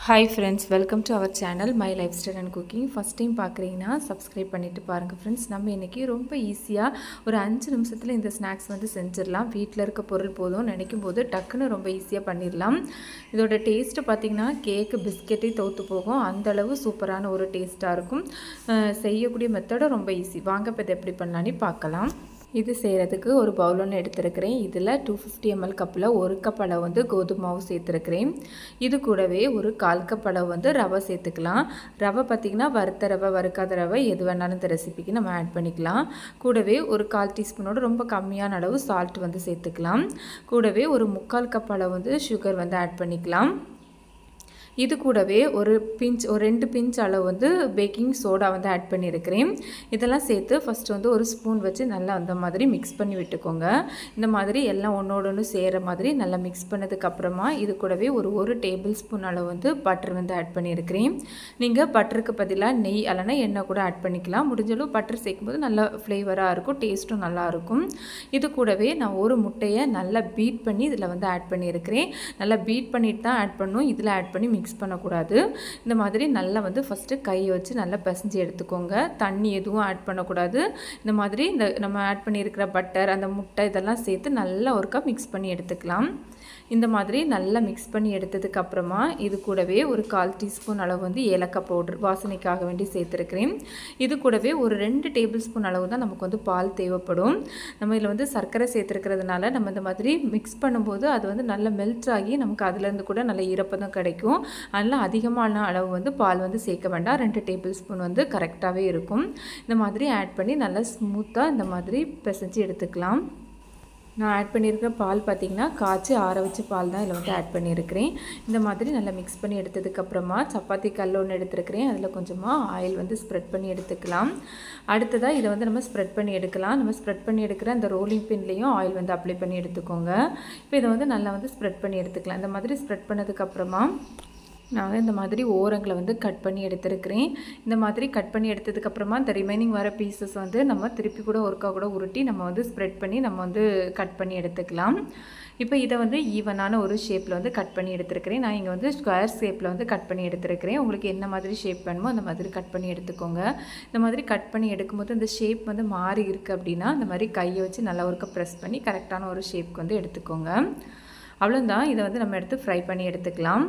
hi friends welcome to our channel my lifestyle and cooking first time பார்க்குறீங்கன்னா subscribe பண்ணிவிட்டு பாருங்கள் friends நம்ம இன்றைக்கி ரொம்ப ஈஸியாக ஒரு அஞ்சு நிமிஷத்தில் இந்த ஸ்நாக்ஸ் வந்து செஞ்சிடலாம் வீட்டில் இருக்க பொருள் போதும் நினைக்கும் போது டக்குன்னு ரொம்ப ஈஸியாக பண்ணிடலாம் இதோட டேஸ்ட்டு பார்த்திங்கன்னா கேக்கு பிஸ்கெட்டே தோற்று போகும் அந்தளவு சூப்பரான ஒரு டேஸ்ட்டாக இருக்கும் அஹ் செய்யக்கூடிய மெத்தடும் ரொம்ப ஈஸி வாங்க இப்போ இதை எப்படி பண்ணலான்னு பார்க்கலாம் இது செய்கிறதுக்கு ஒரு பவுல் ஒன்று எடுத்துருக்கிறேன் இதில் டூ ஃபிஃப்டி எம்எல் கப்பில் ஒரு கப் அளவு வந்து கோதுமை மாவு சேர்த்துருக்கிறேன் இது கூடவே ஒரு கால் கப் அளவு வந்து ரவை சேர்த்துக்கலாம் ரவை பார்த்திங்கன்னா வறுத்த ரவை வறுக்காத ரவை எது வேணாலும் இந்த ரெசிபிக்கு நம்ம ஆட் பண்ணிக்கலாம் கூடவே ஒரு கால் டீஸ்பூனோட ரொம்ப கம்மியான அளவு சால்ட் வந்து சேர்த்துக்கலாம் கூடவே ஒரு முக்கால் கப் அளவு வந்து சுகர் வந்து ஆட் பண்ணிக்கலாம் இது கூடவே ஒரு பிஞ்ச் ஒரு ரெண்டு பிஞ்ச் அளவு வந்து பேக்கிங் சோடா வந்து ஆட் பண்ணியிருக்கிறேன் இதெல்லாம் சேர்த்து ஃபஸ்ட்டு வந்து ஒரு ஸ்பூன் வச்சு நல்லா அந்த மாதிரி மிக்ஸ் பண்ணி விட்டுக்கோங்க இந்த மாதிரி எல்லாம் ஒன்றோட ஒன்று சேர மாதிரி நல்லா மிக்ஸ் பண்ணதுக்கப்புறமா இது கூடவே ஒரு ஒரு டேபிள் ஸ்பூன் அளவு வந்து பட்டர் வந்து ஆட் பண்ணியிருக்கிறேன் நீங்கள் பட்டருக்கு பதிலாக நெய் இல்லைனா எண்ணெய் கூட ஆட் பண்ணிக்கலாம் முடிஞ்சளவு பட்டர் சேர்க்கும்போது நல்லா ஃப்ளேவராக இருக்கும் டேஸ்ட்டும் நல்லாயிருக்கும் இது கூடவே நான் ஒரு முட்டையை நல்லா பீட் பண்ணி இதில் வந்து ஆட் பண்ணியிருக்கிறேன் நல்லா பீட் பண்ணிட்டு தான் ஆட் பண்ணும் இதில் ஆட் பண்ணி மிக்ஸ் பண்ணக்கூடாது இந்த மாதிரி நல்லா வந்து ஃபஸ்ட்டு கையை வச்சு நல்லா பிசைஞ்சு எடுத்துக்கோங்க தண்ணி எதுவும் ஆட் பண்ணக்கூடாது இந்த மாதிரி இந்த நம்ம ஆட் பண்ணியிருக்கிற பட்டர் அந்த முட்டை இதெல்லாம் சேர்த்து நல்லா ஒருக்கா மிக்ஸ் பண்ணி எடுத்துக்கலாம் இந்த மாதிரி நல்லா மிக்ஸ் பண்ணி எடுத்ததுக்கு அப்புறமா இது கூடவே ஒரு கால் டீஸ்பூன் அளவு வந்து ஏலக்காய் பவுடர் வாசனைக்காக வேண்டி சேர்த்துருக்கிறேன் இது கூடவே ஒரு ரெண்டு டேபிள் ஸ்பூன் அளவு தான் நமக்கு வந்து பால் தேவைப்படும் நம்ம இதில் வந்து சர்க்கரை சேர்த்துருக்கிறதுனால நம்ம இந்த மாதிரி மிக்ஸ் பண்ணும்போது அது வந்து நல்லா மெல்ட் ஆகி நமக்கு அதுலேருந்து கூட நல்ல ஈரப்பதம் கிடைக்கும் அதனால் அதிகமான அளவு வந்து பால் வந்து சேர்க்க வேண்டாம் ரெண்டு டேபிள் ஸ்பூன் வந்து கரெக்டாகவே இருக்கும் இந்த மாதிரி ஆட் பண்ணி நல்லா ஸ்மூத்தாக இந்த மாதிரி பிசைஞ்சு எடுத்துக்கலாம் நான் ஆட் பண்ணியிருக்கிற பால் பார்த்திங்கன்னா காய்ச்சி ஆற வச்ச பால் தான் இதில் வந்து ஆட் பண்ணியிருக்கிறேன் இந்த மாதிரி நல்லா மிக்ஸ் பண்ணி எடுத்ததுக்கப்புறமா சப்பாத்தி கல் ஒன்று எடுத்துருக்கிறேன் அதில் கொஞ்சமாக ஆயில் வந்து ஸ்ப்ரெட் பண்ணி எடுத்துக்கலாம் அடுத்ததாக இதை வந்து நம்ம ஸ்ப்ரெட் பண்ணி எடுக்கலாம் நம்ம ஸ்ப்ரெட் பண்ணி எடுக்கிற அந்த ரோலிங் பின்லேயும் ஆயில் வந்து அப்ளை பண்ணி எடுத்துக்கோங்க இப்போ இதை வந்து நல்லா வந்து ஸ்ப்ரெட் பண்ணி எடுத்துக்கலாம் இந்த மாதிரி ஸ்ப்ரெட் பண்ணதுக்கப்புறமா நான் இந்த மாதிரி ஓரங்களை வந்து கட் பண்ணி எடுத்துருக்கிறேன் இந்த மாதிரி கட் பண்ணி எடுத்ததுக்கப்புறமா இந்த ரிமைனிங் வர பீசஸ் வந்து நம்ம திருப்பி கூட ஒருக்கா கூட உருட்டி நம்ம வந்து ஸ்ப்ரெட் பண்ணி நம்ம வந்து கட் பண்ணி எடுத்துக்கலாம் இப்போ இதை வந்து ஈவனான ஒரு ஷேப்பில் வந்து கட் பண்ணி எடுத்துருக்கிறேன் நான் இங்கே வந்து ஸ்கொயர் ஷேப்பில் வந்து கட் பண்ணி எடுத்துருக்கிறேன் உங்களுக்கு என்ன மாதிரி ஷேப் வேணுமோ அந்த மாதிரி கட் பண்ணி எடுத்துக்கோங்க இந்த மாதிரி கட் பண்ணி எடுக்கும்போது இந்த ஷேப் வந்து மாறி இருக்குது அப்படின்னா இந்த மாதிரி கையை வச்சு நல்லா ஒருக்க ப்ரெஸ் பண்ணி கரெக்டான ஒரு ஷேப்க்கு வந்து எடுத்துக்கோங்க அவ்வளோதான் இதை வந்து நம்ம எடுத்து ஃப்ரை பண்ணி எடுத்துக்கலாம்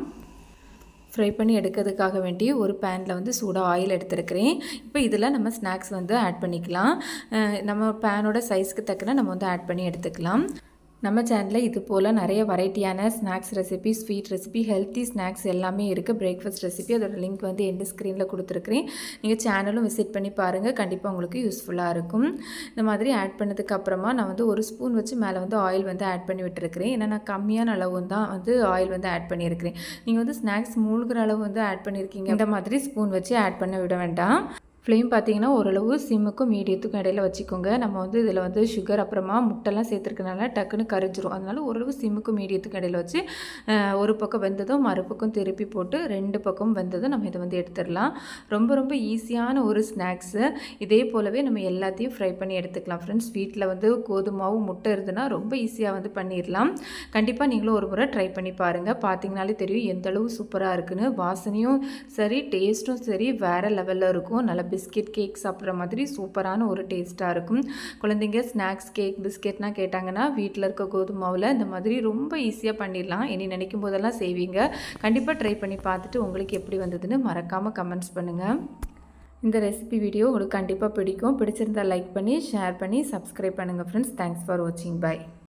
ஃப்ரை பண்ணி எடுக்கிறதுக்காக வேண்டி ஒரு பேனில் வந்து சூடாக ஆயில் எடுத்துருக்கிறேன் இப்போ இதில் நம்ம ஸ்நாக்ஸ் வந்து ஆட் பண்ணிக்கலாம் நம்ம பேனோட சைஸ்க்கு தக்கன நம்ம வந்து ஆட் பண்ணி எடுத்துக்கலாம் நம்ம சேனலில் இது போல் நிறைய வெரைட்டியான snacks recipe sweet recipe healthy snacks எல்லாமே இருக்குது பிரேக்ஃபாஸ்ட் ரெசிபி அதோட லிங்க் வந்து எண்டு ஸ்க்ரீனில் கொடுத்துருக்குறேன் நீங்கள் சேனலும் விசிட் பண்ணி பாருங்கள் கண்டிப்பாக உங்களுக்கு யூஸ்ஃபுல்லாக இருக்கும் இந்த மாதிரி ஆட் பண்ணதுக்கு அப்புறமா நான் வந்து ஒரு ஸ்பூன் வச்சு மேலே வந்து ஆயில் வந்து ஆட் பண்ணி விட்டுருக்கிறேன் ஏன்னா நான் கம்மியான அளவு தான் வந்து ஆயில் வந்து ஆட் பண்ணியிருக்கிறேன் நீங்கள் வந்து ஸ்நாக்ஸ் மூழ்கிற அளவு வந்து ஆட் பண்ணியிருக்கீங்க இந்த மாதிரி ஸ்பூன் வச்சு ஆட் பண்ண விட வேண்டாம் ஃப்ளேம் பார்த்தீங்கன்னா ஓரளவு சிம்முக்கும் மீடியத்துக்கும் இடையில வச்சுக்கோங்க நம்ம வந்து இதில் வந்து சுகர் அப்புறமா முட்டைலாம் சேர்த்துருக்கனால டக்குன்னு கரைஞ்சிரும் அதனால ஓரளவு சிம்முக்கும் மீடியத்துக்கும் இடையில வச்சு ஒரு பக்கம் வெந்ததும் மறுபக்கம் திருப்பி போட்டு ரெண்டு பக்கம் வெந்ததும் நம்ம இதை வந்து எடுத்துடலாம் ரொம்ப ரொம்ப ஈஸியான ஒரு ஸ்நாக்ஸு இதே போலவே நம்ம எல்லாத்தையும் ஃப்ரை பண்ணி எடுத்துக்கலாம் ஃப்ரெண்ட்ஸ் வீட்டில் வந்து கோதுமாவும் முட்டை இருந்ததுன்னா ரொம்ப ஈஸியாக வந்து பண்ணிடலாம் கண்டிப்பாக நீங்களும் ஒரு முறை ட்ரை பண்ணி பாருங்கள் பார்த்தீங்கனாலே தெரியும் எந்த அளவு சூப்பராக இருக்குன்னு வாசனையும் சரி டேஸ்ட்டும் சரி வேறு லெவலில் இருக்கும் நல்லா பிஸ்கெட் கேக் சாப்பிட்ற மாதிரி சூப்பரான ஒரு டேஸ்ட்டாக இருக்கும் குழந்தைங்க ஸ்நாக்ஸ் கேக் பிஸ்கெட்லாம் கேட்டாங்கன்னா வீட்டில் இருக்க கோதுமாவில் இந்த மாதிரி ரொம்ப ஈஸியாக பண்ணிடலாம் இனி நினைக்கும் போதெல்லாம் செய்வீங்க கண்டிப்பாக ட்ரை பண்ணி பார்த்துட்டு உங்களுக்கு எப்படி வந்ததுன்னு மறக்காமல் கமெண்ட்ஸ் பண்ணுங்கள் இந்த ரெசிபி வீடியோ உங்களுக்கு கண்டிப்பாக பிடிக்கும் பிடிச்சிருந்தால் லைக் பண்ணி ஷேர் பண்ணி சப்ஸ்கிரைப் பண்ணுங்கள் ஃப்ரெண்ட்ஸ் தேங்க்ஸ் ஃபார் வாட்சிங் பை